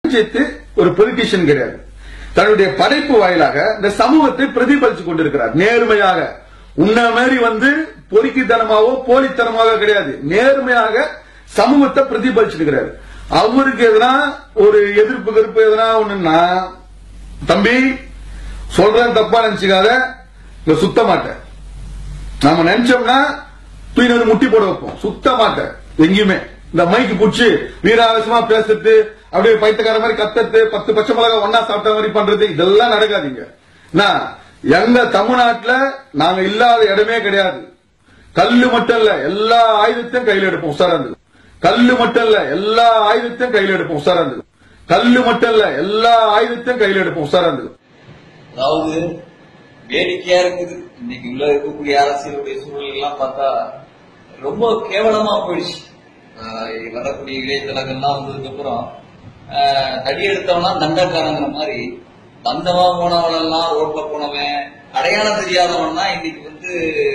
ரஞ்சித் ஒரு பொலிட்டீஷியன் கிடையாது தன்னுடைய படைப்பு வாயிலாக இந்த சமூகத்தை பிரதிபலிச்சு கொண்டிருக்கிறார் நேர்மையாக உன்ன மாதிரி வந்து பொறுக்கித்தனமாவோ போலித்தனமாக கிடையாது நேர்மையாக சமூகத்தை பிரதிபலிச்சிருக்கிறார் அவருக்கு எதனா ஒரு எதிர்ப்பு கருப்பு எதனா ஒண்ணுன்னா தம்பி சொல்றேன் தப்பா நினைச்சுக்காத இங்க சுத்த மாட்டேன் நாம நினைச்சோம்னா தூயினது முட்டி போட வைப்போம் சுத்த மாட்டேன் எங்கேயுமே இந்த மைக்கு புடிச்சு வீராவேசமா பேசுறது அப்படியே பைத்தக்கார மாதிரி கத்துறது பத்து பச்சை மிளகா ஒன்னா சாப்பிட்ட மாதிரி பண்றது இதெல்லாம் நடக்காதீங்க நான் எங்க தமிழ்நாட்டுல நாங்க இல்லாத இடமே கிடையாது கல்லு மட்டும் இல்ல எல்லா ஆயுதத்தையும் கையில எடுப்போம் உசாரா இருந்தது கல்லு மட்டும் இல்ல எல்லா ஆயுதத்தையும் கையில எடுப்போம் உசாரா இருந்தது கல்லு மட்டும் இல்ல எல்லா ஆயுதத்தையும் கையில எடுப்போம் உசாரா இருந்தது அதாவது வேடிக்கையா இருக்குது இன்னைக்கு உள்ள இருக்கக்கூடிய அரசியலுடைய சூழல் எல்லாம் பார்த்தா ரொம்ப கேவலமா போயிடுச்சு ஆஹ் வரக்கூடிய இளையதளங்கள்லாம் வந்ததுக்கு அப்புறம் ஆஹ் தடி எடுத்தவன்லாம் தண்டக்காரங்கிற மாதிரி தந்தமா போனவன் எல்லாம் ரோட்ல போனவன் அடையாளம் தெரியாதவன்லாம் இன்னைக்கு வந்து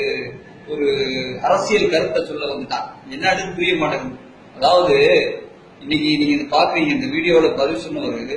ஒரு அரசியல் கருத்தை சொல்ல வந்துட்டான் என்னன்னு புரிய மாட்டேங்குது அதாவது இன்னைக்கு நீங்க இதை பாக்குறீங்க இந்த வீடியோல பதிவு சொன்னவரு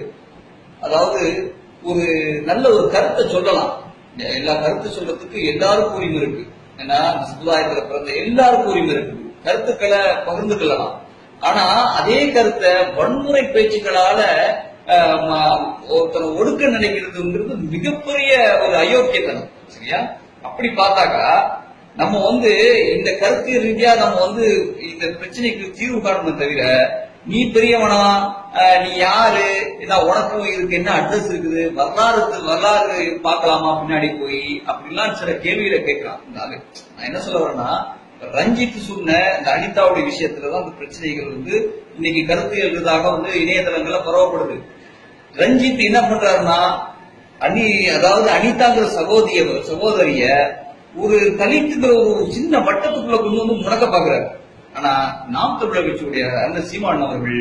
அதாவது ஒரு நல்ல ஒரு கருத்தை சொல்லலாம் எல்லா கருத்து சொல்றதுக்கு எல்லாருக்கும் உரிமை இருக்கு ஏன்னா இந்த சமுதாயத்துல பிறந்த எல்லாருக்கும் உரிமை இருக்கு கருத்துக்களை பகிர்ந்து கொள்ளலாம் ஆனா அதே கருத்தை வன்முறை பேச்சுக்களால அஹ், ம- ஒருத்தரை ஒடுக்க நினைக்கிறதுங்கிறது மிகப்பெரிய ஒரு அயோக்கியத்தனம் சரியா அப்படி பார்த்தாக்கா நம்ம வந்து இந்த கருத்து ரீதியா நம்ம வந்து இந்த பிரச்சனைக்கு தீர்வு காணணும் தவிர நீ பெரியவனா அஹ், நீ யாரு என்ன உனக்கும் இதுக்கு என்ன அட்ரஸ் இருக்குது வரலாறு வரலாறு பார்க்கலாமா பின்னாடி போய் அப்படிலாம் சில கேள்விகளை கேட்கலாம் இந்த ஆளு நான் என்ன சொல்ல வரேன்னா ரஞ்சித் சொன்ன இந்த அனிதாவுடைய விஷயத்துலதான் இந்த பிரச்சனைகள் வந்து இன்னைக்கு கருத்து எழுதுதாக வந்து இணையதளங்கள்ல பரவப்படுது ரஞ்சித் என்ன பண்றாருன்னா அனி அதாவது அனிதாங்கிற சகோதரிய சகோதரிய ஒரு தலித்துங்கிற ஒரு சின்ன வட்டத்துக்குள்ள கொண்டு வந்து முடக்க பாக்குறாரு ஆனா நாம் தமிழர் கட்சியுடைய அண்ணன் சீமான் அவர்கள்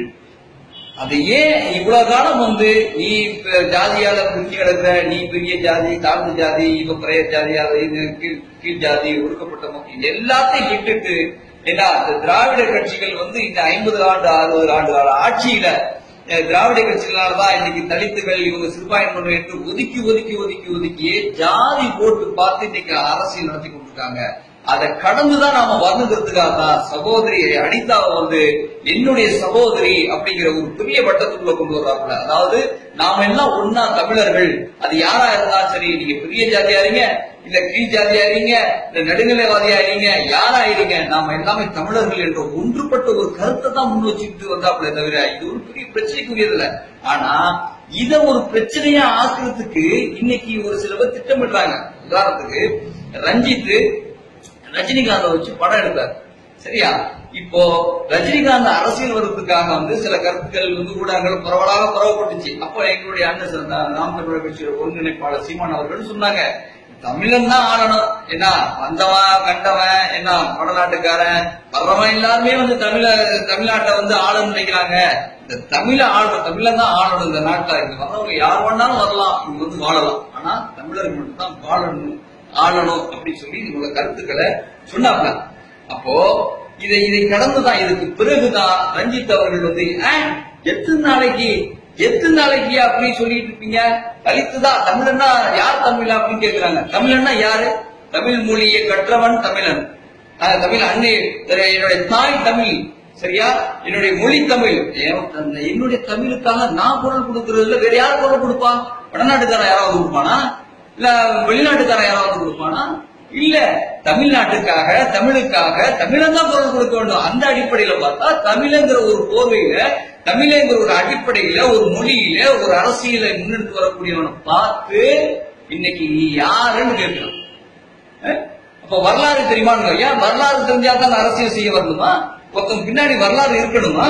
அதை ஏன் இவ்வளவு காலம் வந்து நீ இப்ப ஜாதியால பிரிஞ்சு கிடக்குற நீ பெரிய ஜாதி தாழ்ந்த ஜாதி இவ பிறைய ஜாதி அது இது கீழ் கீழ் ஜாதி ஒடுக்கப்பட்ட மக்கள் இது எல்லாத்தையும் விட்டுட்டு ஏன்னா இந்த திராவிட கட்சிகள் வந்து இந்த ஐம்பது ஆண்டு அறுபது ஆண்டு கால ஆட்சியில அஹ், திராவிட கட்சிகளாலதான் இன்னைக்கு தலித்துகள் இவங்க சிறுபான்மையினர் என்று ஒதுக்கி ஒதுக்கி ஒதுக்கி ஒதுக்கியே ஜாதி போட்டு பார்த்து இன்னைக்கு அரசியல் நடத்தி கொண்டிருக்காங்க அதை கடந்துதான் நாம வரணுங்கிறதுக்காக தான் சகோதரி அனிதாவை வந்து என்னுடைய சகோதரி அப்படிங்கிற ஒரு பெரிய வட்டத்துக்குள்ள கொண்டு வர்றாப்புல அதாவது நாம எல்லாம் ஒன்னா தமிழர்கள் அது யாரா இருந்தாலும் சரி நீங்க பெரிய ஜாதியா இருங்க இல்ல கீழ் ஜாதியா இருங்க இல்ல நடுநிலைவாதியா இருங்க யாரா இருங்க நாம எல்லாமே தமிழர்கள் என்ற ஒன்றுபட்ட ஒரு கருத்தை தான் முன் வச்சுக்கிட்டு வந்தாப்புல தவிர இது ஒரு பெரிய பிரச்சனைக்குரியது இல்ல ஆனா இத ஒரு பிரச்சனையா ஆக்குறதுக்கு இன்னைக்கு ஒரு சில பேர் திட்டமிடுறாங்க உதாரணத்துக்கு ரஞ்சித் ரஜினிகாந்த வச்சு படம் எடுத்தார் சரியா இப்போ ரஜினிகாந்த் அரசியல் வர்றதுக்காக வந்து சில கருத்துக்கள் வந்து ஊடகங்கள் பரவலாக பரவப்பட்டுச்சு அப்போ எங்களுடைய அண்ணன் சிறந்த நாம் தமிழர் கட்சியோட ஒருங்கிணைப்பாளர் சீமான் அவர்கள் சொன்னாங்க தமிழன் தான் ஆளணும் என்ன வந்தவன் கண்டவன் என்ன வடநாட்டுக்காரன் வர்றவன் எல்லாருமே வந்து தமிழ தமிழ்நாட்டை வந்து ஆளணும்னு நினைக்கிறாங்க இந்த தமிழ ஆளணும் தமிழன் தான் ஆளணும் இந்த நாட்டுல இங்க வர்றவங்க யார் வேணாலும் வரலாம் இங்க வந்து வாழலாம் ஆனா தமிழர்கள் மட்டும் தான் வாழணும் ஆளணும் அப்படின்னு சொல்லி இவங்க கருத்துக்களை சொன்னாங்க அப்போ இதை இதை கடந்துதான் இதுக்கு பிறகுதான் ரஞ்சித் அவர்கள் வந்து "ஆ, எத்தனை நாளைக்கு எத்தனை நாளைக்கு அப்படின்னு சொல்லிட்டு இருப்பீங்க தலித்துதான் தமிழன்னா யார் தமிழ் அப்படின்னு கேக்குறாங்க தமிழன்னா யாரு தமிழ் மொழியை கற்றவன் தமிழன் ஆஹ், தமிழ் அன்னை என்னுடைய தாய் தமிழ் சரியா என்னுடைய மொழி தமிழ் என் அந்த- என்னுடைய தமிழுக்காக நான் குரல் கொடுக்கறதுல வேற யார் குரல் கொடுப்பா வடநாட்டுக்காரன் யாராவது கொடுப்பானா இல்ல வெளிநாட்டுக்காரன் யாராவது கொடுப்பானா இல்ல தமிழ்நாட்டுக்காக தமிழுக்காக தமிழன் தான் குரல் கொடுக்க வேண்டும் அந்த அடிப்படையில பார்த்தா தமிழங்கிற ஒரு போர்வையில தமிழங்கிற ஒரு அடிப்படையில ஒரு மொழியில ஒரு அரசியலை முன்னெடுத்து வரக்கூடியவனை பார்த்து இன்னைக்கு நீ யாருன்னு கேட்கிறான் அஹ்? அப்ப வரலாறு தெரியுமான்னு ஏன் வரலாறு தெரிஞ்சா தான் அரசியல் செய்ய வரணுமா ஒருத்தன் பின்னாடி வரலாறு இருக்கணுமா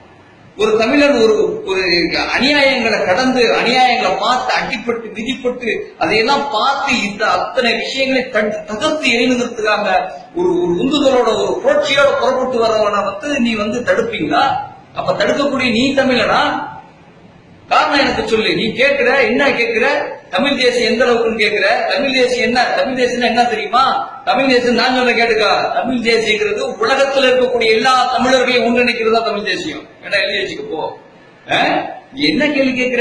ஒரு தமிழன் ஒரு ஒரு அநியாயங்களை கடந்து அநியாயங்களை பார்த்து அடிப்பட்டு விதிப்பட்டு அதையெல்லாம் பார்த்து இந்த அத்தனை விஷயங்களை தடு- தகர்த்து எறிணுங்கிறதுக்காக ஒரு ஒரு உந்துதலோட ஒரு புரட்சியோட புறப்பட்டு வரவனை வந்து நீ வந்து தடுப்பீங்களா அப்ப தடுக்கக்கூடிய நீ தமிழனா காரணம் எனக்கு சொல்லு நீ கேக்குற என்ன கேக்குற தமிழ் தேசியம் எந்த அளவுக்குன்னு கேக்குற தமிழ் தேசியம் என்ன தமிழ் தேசியம் என்ன தெரியுமா தமிழ் தேசியம் நான் சொல்ல கேட்டுக்கா தமிழ் தேசியங்கிறது உலகத்துல இருக்கக்கூடிய எல்லா தமிழர்களையும் ஒன்றிணைக்கிறது தான் தமிழ் தேசியம் ஏன்னா எழுதி வச்சுக்க போ அஹ்? நீ என்ன கேள்வி கேக்குற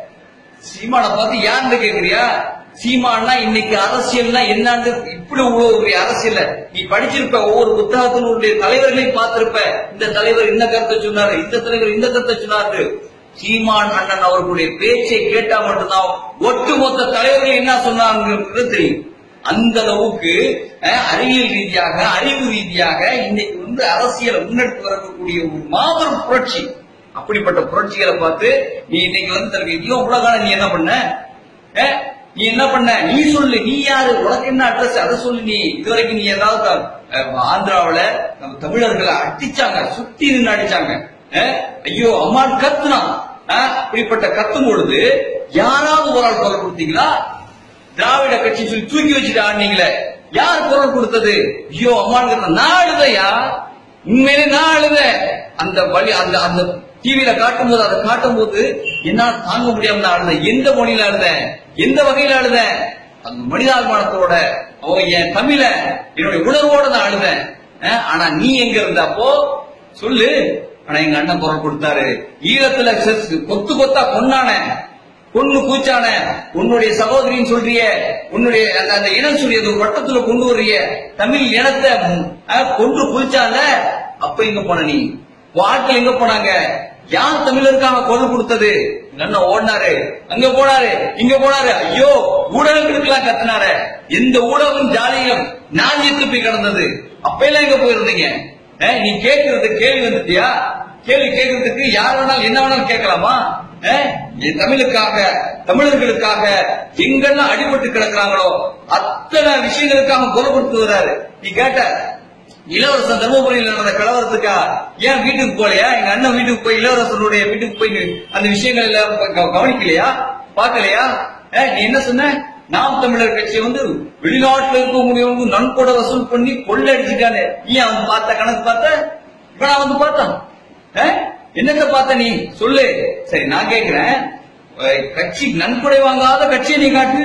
சீமான பார்த்து யாருன்னு கேக்குறியா சீமானா இன்னைக்கு அரசியல்னா என்னன்னு இப்படி இவ்வளவு பெரிய அரசியல் நீ படிச்சிருப்ப ஒவ்வொரு புத்தகத்தினுடைய தலைவர்களையும் பார்த்திருப்ப இந்த தலைவர் இந்த கருத்தை சொன்னாரு இந்த தலைவர் இந்த கருத்தை சொன்னாரு சீமான் அண்ணன் அவர்களுடைய பேச்சை கேட்டா மட்டும்தான் ஒட்டுமொத்த தலைவர்கள் என்ன சொன்னாங்கிறது தெரியும் அந்த அளவுக்கு அஹ், அறிவியல் ரீதியாக அறிவு ரீதியாக இன்னைக்கு வந்து அரசியலை முன்னெடுத்து வரக்கூடிய ஒரு மாபெரும் புரட்சி அப்படிப்பட்ட புரட்சிகளை பார்த்து நீ இன்னைக்கு வந்து தனக்கு இவ்வளவு உலகால நீ என்ன பண்ண அஹ், நீ என்ன பண்ண நீ சொல்லு நீ யாரு உனக்கு என்ன அட்ரஸ் அதை சொல்லு நீ இதுவரைக்கும் நீ ஏதாவது த- அஹ், ஆந்திராவுல நம்ம தமிழர்களை அடிச்சாங்க சுத்தி நின்று அடிச்சாங்க அஹ், ஐயோ அம்மான் கத்துனான் அஹ், அப்படிப்பட்ட கத்தும் பொழுது யாராவது ஒரு ஆள் குரல் கொடுத்தீங்களா திராவிட கட்சி சொல்லி தூக்கி வச்சுட்டு ஆடுனீங்களே யார் குரல் கொடுத்தது ஐயோ அம்மான்னு நான் அழுதையா உண்மையிலே நான் அழுத அந்த வழி அந்த அந்த டிவியில காட்டும் போது அதை காட்டும் போது என்னால தாங்க முடியாம நான் அழுதேன் எந்த மொழியில அழுதேன் எந்த வகையில அழுதேன் அந்த மனிதாபிமானத்தோட அவன் என் தமிழ என்னுடைய உணர்வோட நான் அழுதேன் அஹ், ஆனா நீ எங்க இருந்தப்போ சொல்லு ஆனா எங்க அண்ணன் குரல் கொடுத்தாரு ஈழத்துல செஸ்- கொத்து கொத்தா கொன்னான பொண்ணு கூச்சான உன்னுடைய சகோதரின்னு சொல்றிய உன்னுடைய அந்த அந்த இனம் சொல்லியது ஒரு வட்டத்துல கொண்டு வர்றிய தமிழ் இனத்தை அஹ், கொன்று குளிச்சால அப்ப எங்க போன நீ உன் ஆட்கள் எங்க போனாங்க யார் தமிழருக்காக குரல் கொடுத்தது என்ன ஓடினாரு அங்க போனாரு இங்க போனாரு ஐயோ ஊடகங்களுக்கெல்லாம் கத்துனாரு எந்த ஊடகம் ஜாலியும் நாஞ்சித்து போய் கிடந்தது அப்ப எல்லாம் எங்க போயிருந்தீங்க அஹ், நீ கேட்கறது கேள்வி வந்துட்டியா கேள்வி கேட்கறதுக்கு யார் வேணாலும் என்ன வேணாலும் கேட்கலாமா அஹ்? என் தமிழுக்காக தமிழர்களுக்காக எங்கெல்லாம் அடிபட்டு கிடக்குறாங்களோ அத்தனை விஷயங்களுக்காக குரல் கொடுத்து வர்றாரு நீ கேட்ட இளவரசன் தர்மபுரியில் நடந்த கலவரத்துக்கா ஏன் வீட்டுக்கு போலையா எங்க அண்ணன் வீட்டுக்கு போய் இளவரசனுடைய வீட்டுக்கு போய் நீ- அந்த விஷயங்கள் எல்லாம் க- கவனிக்கலையா பார்க்கலையா அஹ், நீ என்ன சொன்ன நாம் தமிழர் கட்சி வந்து வெளிநாட்டுல இருக்கவங்க நன்கொடை வசூல் பண்ணி கொள்ளை அடிச்சுட்டானே நீ அவன் பார்த்த கணக்கு பார்த்த இப்ப நான் வந்து பார்த்தேன் அஹ்? என்னத்த பார்த்த நீ சொல்லு சரி நான் கேக்குறேன் அஹ், கட்சி நன்கொடை வாங்காத கட்சியை நீ காட்டு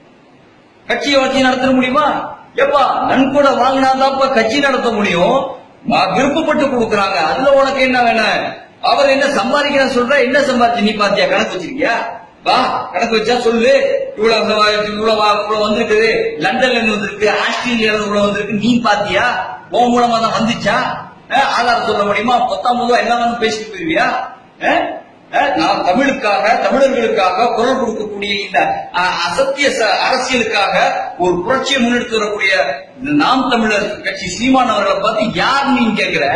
கட்சியை வச்சு நடத்த முடியுமா எப்பா நன்கொடை வாங்கினாதாப்பா கட்சி நடத்த முடியும் வா- விருப்பப்பட்டு கொடுக்கறாங்க அதுல உனக்கு என்ன வேணும் அவர் என்ன சம்பாதிக்கிறேன் சொல்ற என்ன சம்பாதிச்சு நீ பாத்தியா கணக்கு வச்சிருக்கியா வா கணக்கு வச்சா சொல்லு இவ்வளவு சம்பாதிச்சு, இவ்வளவு வா- இவ்வளவு வந்திருக்குது லண்டன்ல இருந்து வந்திருக்கு ஆஸ்திரேலியால இருந்து இவ்வளவு வந்திருக்கு நீ பாத்தியா உன் மூலமா தான் வந்துச்சா அஹ், ஆதாரம் சொல்ல முடியுமா பத்தாம் ரூபாய் எல்லாம் வந்து பேசிட்டு போயிருவியா அஹ்? அஹ், நான் தமிழுக்காக தமிழர்களுக்காக குரல் கொடுக்கக்கூடிய இந்த அஹ், அசத்திய ச- அரசியலுக்காக ஒரு புரட்சியை முன்னெடுத்து வரக்கூடிய இந்த நாம் தமிழர் கட்சி சீமான் அவர்களை பார்த்து யார் நீ கேக்குற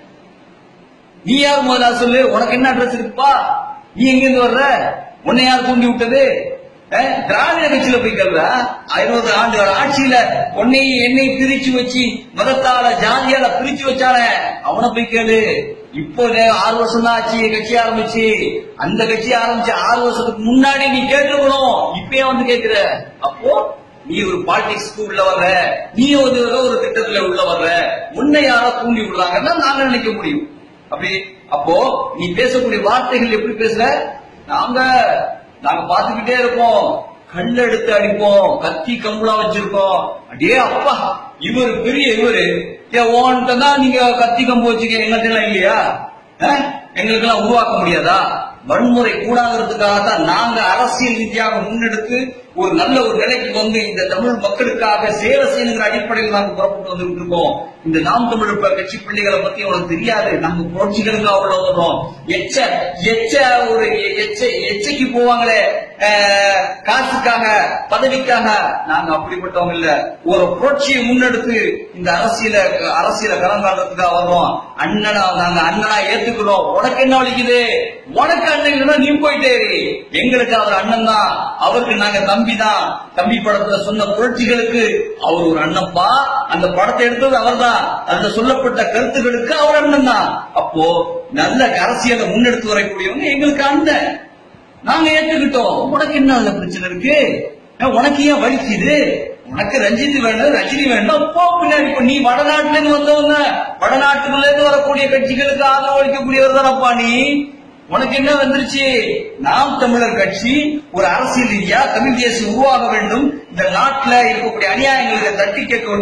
நீ யார் முதல்ல சொல்லு உனக்கு என்ன அட்ரஸ் இருக்குப்பா நீ எங்க இருந்து வர்ற உன்னை யார் தூண்டி விட்டது அஹ், திராவிட கட்சியில போய் கேள்ற ஐநூறு ஆண்டு ஆட்சியில உன்னை என்னை பிரிச்சு வச்சு மதத்தால ஜாதியால பிரிச்சு வச்சானே அவனை போய் கேளு இப்போ நே- ஆறு வருஷம் தான் ஆச்சு கட்சி ஆரம்பிச்சு அந்த கட்சி ஆரம்பிச்சு ஆறு வருஷத்துக்கு முன்னாடி நீ கேட்டுக்கணும் இப்பயே வந்து கேக்குற அப்போ நீ ஒரு பாலிடிக்ஸ்க்கு உள்ள வர்ற நீ ஒரு ஒரு திட்டத்துல உள்ள வர்ற உன்னை யாரோ தூண்டி விடுறாங்கன்னா நாங்க நினைக்க முடியும் அப்படி அப்போ நீ பேசக்கூடிய வார்த்தைகள் எப்படி பேசுற நாங்க நாங்க பாத்துக்கிட்டே இருப்போம் கல் எடுத்து அடிப்போம் கத்தி கம்பளம் வச்சிருக்கோம் அடே அப்பா இவர் பெரிய இவரு ஏன் உன்கிட்ட தான் நீங்க கத்தி கம்பு வச்சுக்க எங்கள்ட்ட எல்லாம் இல்லையா எங்களுக்கு எல்லாம் உருவாக்க முடியாதா வன்முறை கூடாகிறதுக்காக தான் நாங்க அரசியல் ரீதியாக முன்னெடுத்து ஒரு நல்ல ஒரு நிலைக்கு வந்து இந்த தமிழ் மக்களுக்காக சேவை செய்யணுங்கிற அடிப்படையில் நாங்க புறப்பட்டு வந்துட்டு இருக்கோம் இந்த நாம் தமிழர் ப- கட்சி பிள்ளைகளை பத்தி உனக்கு தெரியாது நாங்க புரட்சிகளுக்காக உள்ள வர்றோம் எச்ச எச்ச ஒரு எச்ச எச்சைக்கு போவாங்களே அஹ், காசுக்காக பதவிக்காக நாங்க அப்படிப்பட்டவங்க இல்ல ஒரு புரட்சியை முன்னெடுத்து இந்த அரசியல அரசியல கலந்தாடுறதுக்காக வர்றோம் அண்ணனா நாங்க அண்ணனா ஏத்துக்கிறோம் உனக்கு என்ன வலிக்குது உனக்கு அண்ணன் இல்லைன்னா நீ போயிட்டே இரு. எங்களுக்கு அவர் அண்ணன் தான் அவருக்கு நாங்க தம்பி தான் தம்பி படத்துல சொன்ன புரட்சிகளுக்கு அவர் ஒரு அண்ணன்ப்பா அந்த படத்தை எடுத்தது அவர்தான் அதுல சொல்லப்பட்ட கருத்துக்களுக்கு அவர் அண்ணன் தான் அப்போ நல்ல அரசியலை முன்னெடுத்து வரக்கூடியவங்க எங்களுக்கு அண்ணன் நாங்க ஏத்துக்கிட்டோம் உனக்கு என்ன அதுல பிரச்சனை இருக்கு அஹ் உனக்கு ஏன் வலிக்குது உனக்கு ரஞ்சித் வேணும் ரஜினி வேணும் போ பின்னாடி இப்ப நீ வடநாட்டுல இருந்து வந்தவங்க வடநாட்டுக்குள்ள இருந்து வரக்கூடிய கட்சிகளுக்கு ஆதரவு அளிக்கக்கூடியவர் தானப்பா நீ உனக்கு என்ன வந்துருச்சு நாம் தமிழர் கட்சி ஒரு அரசியல் ரீதியா தமிழ் தேசியம் உருவாக வேண்டும் இந்த நாட்டுல இருக்கக்கூடிய அநியாயங்களுக்கு தட்டி கேட்க வேண்டிய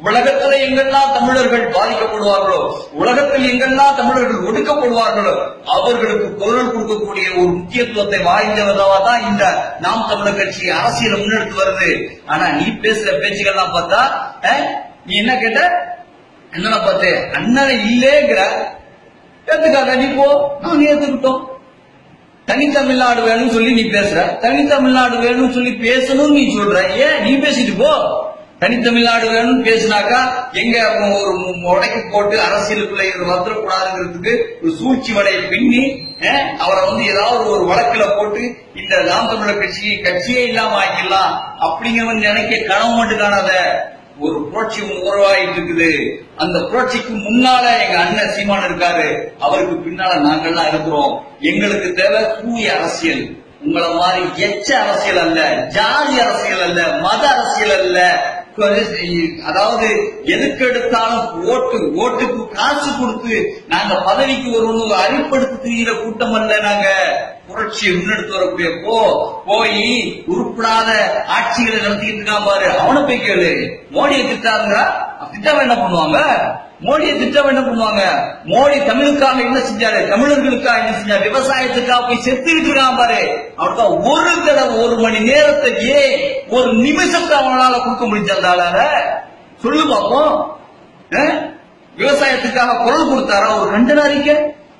உலகத்துல எங்கெல்லாம் தமிழர்கள் பாதிக்கப்படுவார்களோ உலகத்தில் எங்கெல்லாம் தமிழர்கள் ஒடுக்கப்படுவார்களோ அவர்களுக்கு குரல் கொடுக்கக்கூடிய ஒரு முக்கியத்துவத்தை வாய்ந்தவதா தான் இந்த நாம் தமிழர் கட்சி அரசியல் முன்னெடுத்து வருது ஆனா நீ பேசுற பேச்சுக்கள்லாம் பார்த்தா அஹ், நீ என்ன கேட்ட அண்ணனை பார்த்து அண்ணனை இல்லேங்கிற ஏத்துக்காத நீ போ நாங்க ஏத்துக்கிட்டோம் தனித்தமிழ்நாடு வேணும்னு சொல்லி நீ பேசுற தனித்தமிழ்நாடு வேணும்னு சொல்லி பேசணும்னு நீ சொல்ற ஏன் நீ பேசிட்டு போ தனித்தமிழ்நாடு வேணும்னு பேசினாக்கா எங்க ஒரு உடைக்கு போட்டு அரசியலுக்குள்ள இது வந்துடக்கூடாதுங்கிறதுக்கு ஒரு சூழ்ச்சி வலையை பின்னி அஹ், அவரை வந்து ஏதாவது ஒரு வழக்குல போட்டு இந்த நாம் தமிழர் கட்சி கட்சியே இல்லாம ஆக்கிடலாம் அப்படிங்கிறவன் நினைக்க கனவு மட்டும் காணாத ஒரு புரட்சி ஒண்ணு உருவாகிட்டு இருக்குது அந்த புரட்சிக்கு முன்னால எங்க அண்ணன் சீமான் இருக்காரு அவருக்கு பின்னால நாங்கள்லாம் இருக்கிறோம் எங்களுக்கு தேவை தூய அரசியல் உங்கள மாதிரி எச்ச அரசியல் அல்ல ஜாதி அரசியல் அல்ல மத அரசியல் அல்ல அதாவது எதுக்கு எடுத்தாலும் ஓட்டு ஓட்டுக்கு காசு கொடுத்து நாங்க பதவிக்கு வருவோம் அரிப்படுத்தி திரிகிற கூட்டம் அல்ல நாங்க புரட்சியை முன்னெடுத்து வரக்கூடிய போ போய் உருப்படாத ஆட்சிகளை நடத்திக்கிட்டு இருக்கான் பாரு அவனை போய் கேளு மோடியை திட்டாருங்க திட்டம் என்ன பண்ணுவாங்க மோடியை திட்டம் என்ன பண்ணுவாங்க மோடி தமிழுக்காக என்ன செஞ்சாரு தமிழர்களுக்காக என்ன செஞ்சாரு விவசாயத்துக்காக போய் செத்துக்கிட்டு இருக்கான் பாரு அவனுக்கு ஒரு தடவை ஒரு மணி நேரத்தை ஏன் ஒரு நிமிஷத்தை அவனால கொடுக்க முடிஞ்சால சொல்லு பாப்போம் அஹ்? விவசாயத்துக்காக குரல் கொடுத்தாரா ஒரு கண்டன அறிக்கை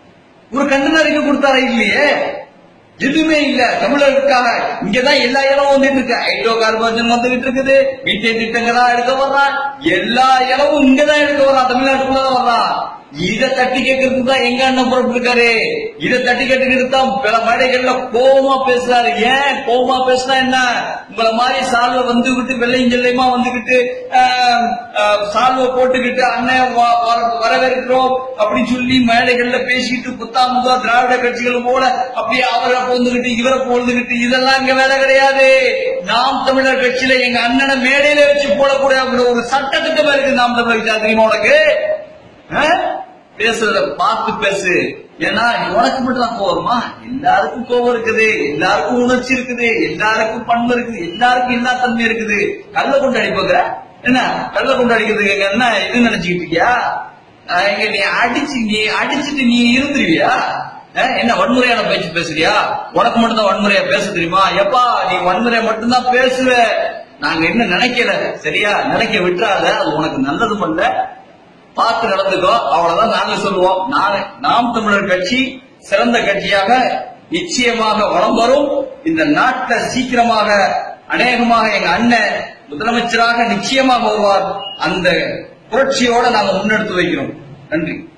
ஒரு கண்டன அறிக்கை கொடுத்தாரா இல்லையே எதுவுமே இல்ல தமிழர்களுக்காக இங்கதான் எல்லா இடமும் வந்துட்டு இருக்கு ஹைட்ரோ கார்போஜன் வந்துகிட்டு இருக்குது மீத்தேன் திட்டங்களா எடுக்க வர்றான் எல்லா இடமும் இங்கதான் எடுக்க வர்றான் தமிழ்நாட்டுக்குள்ளதான் வர்றான் இத தட்டி கேட்கறதுக்கு தான் எங்க அண்ணன் புறப்பட்டு இருக்காரு இத தட்டி கேட்டுக்கிட்டு தான் பல மேடைகள்ல கோபமா பேசுறாரு ஏன் கோபமா பேசினா என்ன உங்கள மாதிரி சால்வை வந்துகிட்டு வெள்ளையும் ஜெல்லையுமா வந்துகிட்டு ஆஹ், ஆஹ், சால்வை போட்டுக்கிட்டு அண்ணன் வ- வர- வரவேற்கிறோம் அப்படின்னு சொல்லி மேடைகள்ல பேசிட்டு புத்தாமுதா திராவிட கட்சிகள் போல அப்படியே அவரை போந்துகிட்டு இவரை போந்துகிட்டு இதெல்லாம் இங்க வேலை கிடையாது நாம் தமிழர் கட்சியில எங்க அண்ணனை மேடையில வச்சு போடக்கூடிய அப்படி ஒரு சட்டத்திட்டமா இருக்கு நாம் தமிழர் கட்சி அது தெரியுமா உனக்கு ஆ? பேசுறத பார்த்து பேசு ஏன்னா உனக்கு மட்டும் தான் கோவமா எல்லாருக்கும் கோவம் இருக்குது எல்லாருக்கும் உணர்ச்சி இருக்குது எல்லாருக்கும் பண்பு இருக்குது எல்லாருக்கும் எல்லா தன்மை இருக்குது கள்ள கொண்டு அடிப்பாங்க என்ன கள்ள கொண்டு அடிக்கிறதுக்கு எங்க என்ன இது நினைச்சுக்கிட்டு இருக்கியா ஆ, இங்க நீ அடிச்சு நீ அடிச்சுட்டு நீ இருந்துருவியா ஆ, என்ன வன்முறையான பேச்சு பேசுறியா உனக்கு மட்டும் தான் வன்முறையா பேச தெரியுமா எப்பா நீ வன்முறையா மட்டும்தான் பேசுவ நாங்க என்ன நினைக்கல சரியா நினைக்க விட்டுறாத அது உனக்கு நல்லதும் அல்ல பார்த்து நடந்துக்கோ அவ்வளவுதான் நாங்க சொல்லுவோம் நானே நாம் தமிழர் கட்சி சிறந்த கட்சியாக நிச்சயமாக வளம் வரும் இந்த நாட்டை சீக்கிரமாக அநேகமாக எங்க அண்ணன் முதலமைச்சராக நிச்சயமாக வருவார் அந்த புரட்சியோட நாங்க முன்னெடுத்து வைக்கிறோம் நன்றி